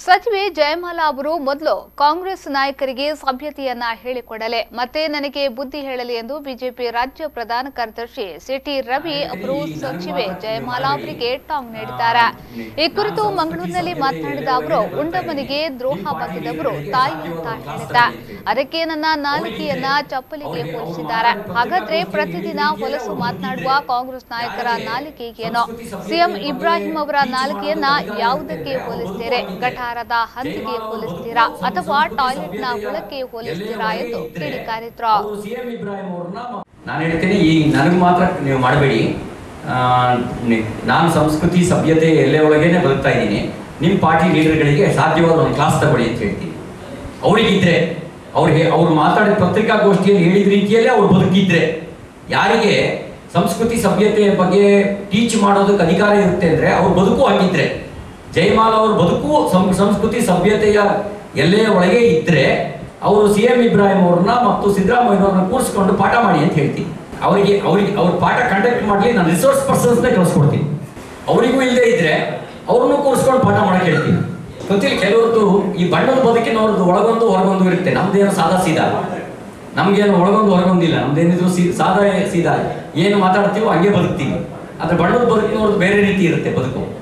ಸಚಿವೆ ಜಯಮಾಲಾ ಅವರು ಮೊದಲು ಕಾಂಗ್ರೆಸ್ ನಾಯಕರಿಗೆ ಸಭ್ಯತೆಯನ್ನ ಹೇಳಿಕೊಡಲೆ ಮತ್ತೆ ನನಗೆ ಬುದ್ಧಿ ಹೇಳಲಿ ಎಂದು ಬಿಜೆಪಿ ರಾಜ್ಯ ಪ್ರಧಾನ ಕಾರ್ಯದರ್ಶಿ ಸಿಟಿ ರವಿ ಅವರು ಸಚಿವೆ ಜಯಮಾಲಾ ಅವರಿಗೆ ಟಾಂಗ್ ನೀಡಿದ್ದಾರೆ ಈ ಕುರಿತು ಮಂಗಳೂರಿನಲ್ಲಿ ಮಾತನಾಡಿದ ಅವರು ಉಂಡಮನಿಗೆ ದ್ರೋಹ ಬಗೆದವರು ತಾಯಿ ಅಂತ ಹೇಳಿದ್ದ ಅದಕ್ಕೆ ನನ್ನ ನಾಲಿಗೆಯನ್ನ ಚಪ್ಪಲಿಗೆ ಹೋಲಿಸಿದ್ದಾರೆ ಹಾಗಾದ್ರೆ ಪ್ರತಿದಿನ ಹೊಲಸು ಮಾತನಾಡುವ ಕಾಂಗ್ರೆಸ್ ನಾಯಕರ ನಾಲಿಗೆ ಏನೋ ಸಿಎಂ ಇಬ್ರಾಹಿಂ ಅವರ ನಾಲಿಗೆಯನ್ನ ಯಾವುದಕ್ಕೆ ಹೋಲಿಸ್ತೀರಿ ಗಟಾರದ ಹಂದಿಗೆ ಹೋಲಿಸ್ತೀರಾ ಅಥವಾ ಟಾಯ್ಲೆಟ್ನ ಹುಳಕ್ಕೆ ಹೋಲಿಸ್ತೀರಾ ಎಂದು ಕಿಡಿಕಾರಿದ್ರು ಅವರು ಸಿಎಂ ಇಬ್ರಾಹಿಂ ಅವ್ರನ್ನ ನಾನು ಹೇಳ್ತೇನೆ ಈ ನನಗೆ ಮಾತ್ರ ನೀವು ಮಾಡಬೇಡಿ ನಾನು ಸಂಸ್ಕೃತಿ ಸಭ್ಯತೆ ಎಲ್ಲೇ ಒಳಗೇನೆ ಬದುಕ್ತಾ ಇದ್ದೀನಿ ನಿಮ್ಮ ಪಾರ್ಟಿ ಲೀಡರ್ಗಳಿಗೆ ಸಾಧ್ಯವಾದ ಒಂದು ಕ್ಲಾಸ್ ತಗೊಳ್ಳಿ ಅಂತ ಹೇಳ್ತೀನಿ ಅವರಿಗಿದ್ರೆ ಅವ್ರಿಗೆ ಅವ್ರು ಮಾತಾಡಿದ ಪತ್ರಿಕಾಗೋಷ್ಠಿಯಲ್ಲಿ ಹೇಳಿದ ರೀತಿಯಲ್ಲೇ ಅವ್ರು ಬದುಕಿದ್ರೆ ಯಾರಿಗೆ ಸಂಸ್ಕೃತಿ ಸಭ್ಯತೆಯ ಬಗ್ಗೆ ಟೀಚ್ ಮಾಡೋದಕ್ಕೆ ಅಧಿಕಾರ ಇರುತ್ತೆ ಅಂದ್ರೆ ಅವ್ರು ಬದುಕು ಹಾಗಿದ್ರೆ ಜಯಮಾಲ ಅವ್ರ ಬದುಕು ಸಂ- ಸಂಸ್ಕೃತಿ ಸಭ್ಯತೆಯ ಎಲ್ಲೆಯ ಒಳಗೆ ಇದ್ರೆ ಅವರು ಸಿ ಎಂ ಇಬ್ರಾಹಿಂ ಅವ್ರನ್ನ ಮತ್ತು ಸಿದ್ದರಾಮಯ್ಯವ್ರನ್ನ ಕೂರಿಸ್ಕೊಂಡು ಪಾಠ ಮಾಡಿ ಅಂತ ಹೇಳ್ತೀನಿ ಅವರಿಗೆ ಅವರಿಗೆ ಅವ್ರ ಪಾಠ ಕಂಡಕ್ಟ್ ಮಾಡಲಿ ನಾನು ರಿಸೋರ್ಸ್ ಪರ್ಸನ್ಸ್ನೇ ಕಳಿಸ್ಕೊಡ್ತೀನಿ ಅವರಿಗೂ ಇಲ್ಲದೆ ಇದ್ರೆ ಅವ್ರನ್ನೂ ಕೂರಿಸ್ಕೊಂಡು ಪಾಠ ಮಾಡಕ್ಕೆ ಹೇಳ್ತೀನಿ ಗೊತ್ತಿಲ್ಲ ಕೆಲವ್ರದ್ದು ಈ ಬಣ್ಣದ ಬದುಕಿನವ್ರದ್ದು ಒಳಗೊಂದು ಹೊರಗೊಂದು ಇರುತ್ತೆ ನಮ್ದೇನು ಸಾದಾ ಸೀದಾ ನಮ್ಗೇನು ಒಳಗೊಂದು ಹೊರಗೊಂದಿಲ್ಲ ನಮ್ದೇನಿದ್ರು ಸೀ ಸಾದಾ ಸೀದಾ ಏನು ಮಾತಾಡ್ತೀವೋ ಹಂಗೆ ಬದುಕ್ತೀವಿ ಆದ್ರೆ ಬಣ್ಣದ ಬದುಕಿನವ್ರದ್ದು ಬೇರೆ ರೀತಿ ಇರುತ್ತೆ ಬದುಕು